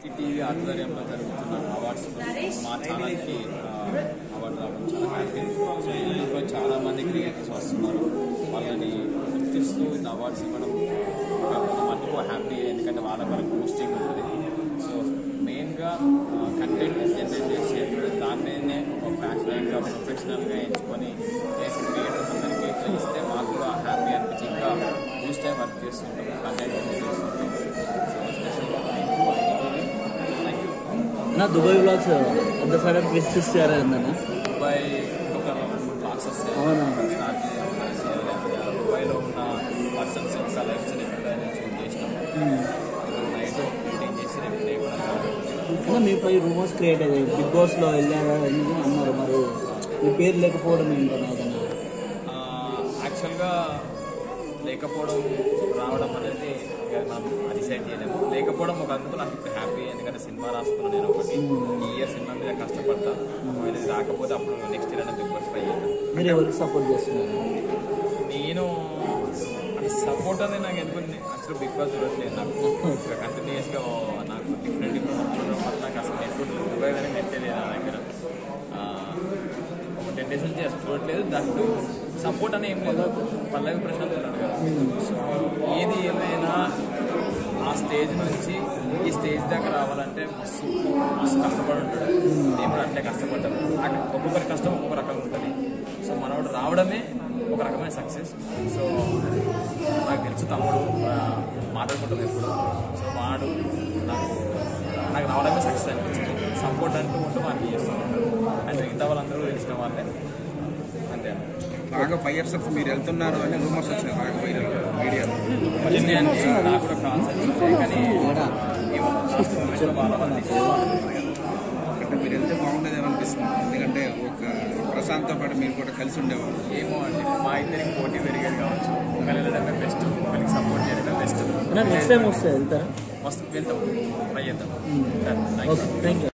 TV ఆధ్వర్యంలో జరుగుతున్న awards మా ఛానల్కి అవార్డు రావడం చాలా హ్యాపీ సో ఇందులో చాలా మంది క్రియేటర్స్ వస్తున్నారు వాళ్ళని గుర్తిస్తూ ఈ అవార్డ్స్ ఇవ్వడం ఒక కొంత మటుకు హ్యాపీ ఎందుకంటే వాళ్ళ వరకు బూస్టింగ్ ఉంటుంది సో మెయిన్గా కంటెంట్ జనరేట్ చేసి దాని మీదనే ఒక ప్యాషనల్గా ప్రొఫెషనల్గా ఎంచుకొని చేసి క్రియేటర్స్ అందరికీ ఇట్లా ఇస్తే మాకు కూడా హ్యాపీ అనిపించి ఇంకా బూస్ట్ అయి వర్క్ చేస్తుంటాం కంటెంట్ జనరేట్ చేస్తుంటాం సో స్పెషల్గా థ్యాంక్ యూ నా దుబాయ్ బ్లాగ్స్ ఎంత సడన్ ట్విస్ట్ ఇచ్చారు అన్న దుబాయ్ ఒక క్లాస్ వస్తాయి అవునా. స్టార్ట్ చేయాలి దుబాయ్లో ఉన్న పర్సన్స్ యొక్క లైఫ్ స్టైల్ ఎప్పుడైనా షూట్ చేసినాం ఈరోజు నైట్ ఎడిటింగ్ చేసి రేపు డే కూడా అన్న మీపై రూమర్స్ క్రియేట్ అయ్యాయి బిగ్ బాస్లో వెళ్ళారా ఎందుకు అన్నారు మరి మీ పేరు లేకపోవడం ఏంటన్నా ఏదన్నా యాక్చువల్గా లేకపోవడం రావడం అనేది ఇక మనం డిసైడ్ చేయలేము లేకపోవడం ఒక అందుకు నాకు ఇప్పుడు హ్యాపీ ఎందుకంటే సినిమా రాసుకున్నాను నేను ఒకటి ఈ ఇయర్ సినిమా మీద కష్టపడతా ఒకవేళ ఇది రాకపోతే అప్పుడు నెక్స్ట్ ఇయర్ అయినా బిగ్ బాస్ ట్రై చేద్దాం మీరు ఎవరికి సపోర్ట్ చేస్తున్నారు నేను అంటే సపోర్ట్ అనేది నాకు ఎందుకు అసలు బిగ్ బాస్ చూడట్లేదు నాకు ఇంకా కంటిన్యూస్గా నాకు డిఫరెంట్ డిఫరెంట్ చూడడం వల్ల నాకు అసలు నెట్ దుబాయ్ కానీ నెట్ లేదు నా దగ్గర ఆ, ఒక టెన్ డేస్ నుంచి అసలు చూడట్లేదు దాంట్లో సపోర్ట్ అని ఏం లేదు పల్లవి ప్రశాంత్ ఉన్నాడు కదా సో ఏది ఏమైనా ఆ స్టేజ్ నుంచి ఈ స్టేజ్ దాకా రావాలంటే మస్తు మస్తు కష్టపడి ఉంటాడు నేను కూడా అట్లే కష్టపడ్డాను నాకు ఒక్కొక్కరి కష్టం ఒక్కొక్క రకంగా ఉంటుంది సో మనోడు రావడమే ఒక రకమైన సక్సెస్ సో నాకు తెలుసు తమ్ముడు ఆ, మాట్లాడుకుంటాం ఎప్పుడు సో వాడు నాకు నాకు రావడమే సక్సెస్ అనిపించింది సపోర్ట్ అంటూ ఉంటూ మనకి చేస్తూ ఉంటాడు అండ్ మిగతా వాళ్ళందరూ తెలిసిన వాళ్ళే అంతే బాగా ఫైవ్ ఇయర్స్ మీరు వెళ్తున్నారు అని రూమర్స్ వచ్చినాయి బాగా వైరల్ మీడియాలో వచ్చింది అని నాకు కూడా కాల్స్ వచ్చింది కానీ ఏమో శాస్త్రం వాళ్ళ వాళ్ళు అంటే మీరు వెళ్తే బాగుండేది అనిపిస్తుంది ఎందుకంటే ఒక ప్రశాంత్తో పాటు మీరు కూడా కలిసి ఉండేవాళ్ళు ఏమో అండి మా ఇద్దరికి పోటీ పెరిగేది కావచ్చు ఒకరు వెళ్ళడమే బెస్ట్ ఒకరికి సపోర్ట్ చేయడమే బెస్ట్ అన్న నెక్స్ట్ టైం వస్తే వెళ్తారా మస్తు వెళ్తాం ట్రై చేద్దాం ఓకే థ్యాంక్ యూ